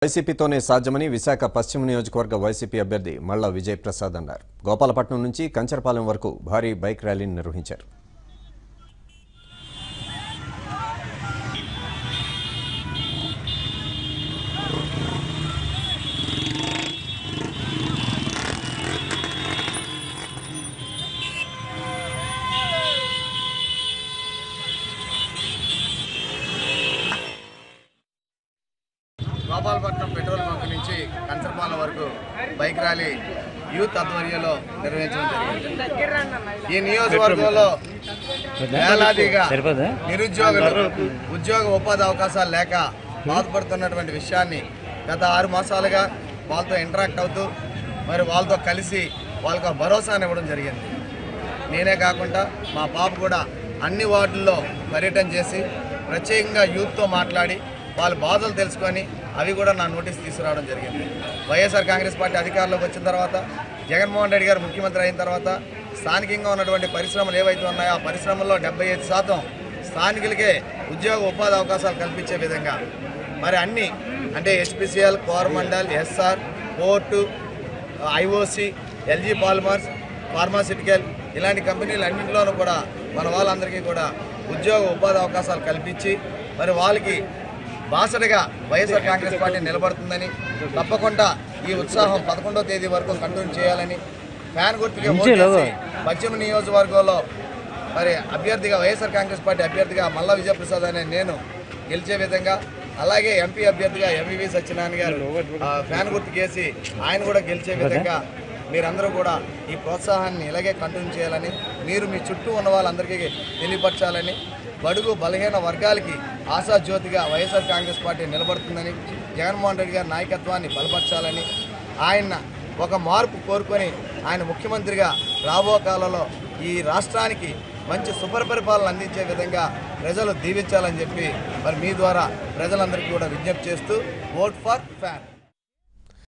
వైసీపీతోనే సాధ్యమని విశాఖ పశ్చిమ నియోజకవర్గ వైసీపీ అభ్యర్థి మల్ల విజయ్ ప్రసాద్ అన్నారు గోపాలపట్నం నుంచి కంచరపాలెం వరకు భారీ బైక్ ర్యాలీని నిర్వహించారు గోపాలపట్నం పెట్రోల్ బంక్ నుంచి కంచరపాలెం వరకు బైక్ ర్యాలీ యూత్ ఆధ్వర్యంలో నిర్వహించడం జరిగింది ఈ నియోజకవర్గంలో వేలాదిగా నిరుద్యోగులు ఉద్యోగ ఉపాధి అవకాశాలు లేక బాధపడుతున్నటువంటి విషయాన్ని గత ఆరు మాసాలుగా వాళ్ళతో ఇంటరాక్ట్ అవుతూ మరి వాళ్ళతో కలిసి వాళ్ళకు ఆ భరోసాని ఇవ్వడం జరిగింది నేనే కాకుండా మా పాప కూడా అన్ని వార్డుల్లో పర్యటన చేసి ప్రత్యేకంగా యూత్తో మాట్లాడి వాళ్ళ బాధలు తెలుసుకొని అవి కూడా నా నోటీస్ తీసుకురావడం జరిగింది వైఎస్ఆర్ కాంగ్రెస్ పార్టీ అధికారంలోకి వచ్చిన తర్వాత జగన్మోహన్ రెడ్డి గారు ముఖ్యమంత్రి అయిన తర్వాత స్థానికంగా ఉన్నటువంటి పరిశ్రమలు ఏవైతే ఉన్నాయో ఆ పరిశ్రమల్లో డెబ్బై ఐదు శాతం స్థానికులకే ఉద్యోగ ఉపాధి అవకాశాలు కల్పించే విధంగా మరి అన్ని అంటే SPCL Coromandel SR port IOC LG polymers pharmaceutical ఇలాంటి కంపెనీలు అన్నింటిలోనూ కూడా మన వాళ్ళందరికీ కూడా ఉద్యోగ ఉపాధి అవకాశాలు కల్పించి మరి వాళ్ళకి బాసటగా వైఎస్ఆర్ కాంగ్రెస్ పార్టీ నిలబడుతుందని తప్పకుండా ఈ ఉత్సాహం పదకొండో తేదీ వరకు కంటిన్యూ చేయాలని ఫ్యాన్ గుర్తుగా ఓటు వేసి పశ్చిమ నియోజకవర్గంలో మరి అభ్యర్థిగా వైఎస్ఆర్ కాంగ్రెస్ పార్టీ అభ్యర్థిగా మల్లా విజయప్రసాద్ అనే నేను గెలిచే విధంగా అలాగే ఎంపీ అభ్యర్థిగా ఎంవివి సత్యనారాయణ గారు ఆ, ఫ్యాన్ గుర్తుకేసి ఆయన కూడా గెలిచే విధంగా మీరందరూ కూడా ఈ ప్రోత్సాహాన్ని ఇలాగే కంటిన్యూ చేయాలని మీరు మీ చుట్టూ ఉన్న వాళ్ళందరికీ తెలియపరచాలని బడుగు బలహీన వర్గాలకి ఆశాజ్యోతిగా వైఎస్ఆర్ కాంగ్రెస్ పార్టీ నిలబడుతుందని జగన్మోహన్ రెడ్డి గారి నాయకత్వాన్ని బలపరచాలని ఆయన ఒక మార్పు కోరుకొని ఆయన ముఖ్యమంత్రిగా రాబో కాలంలో ఈ రాష్ట్రానికి మంచి సుపరిపాలన అందించే విధంగా ప్రజలు దీవించాలని చెప్పి మరి మీ ద్వారా ప్రజలందరికీ కూడా విజ్ఞప్తి చేస్తూ ఓట్ ఫర్ ఫ్యాన్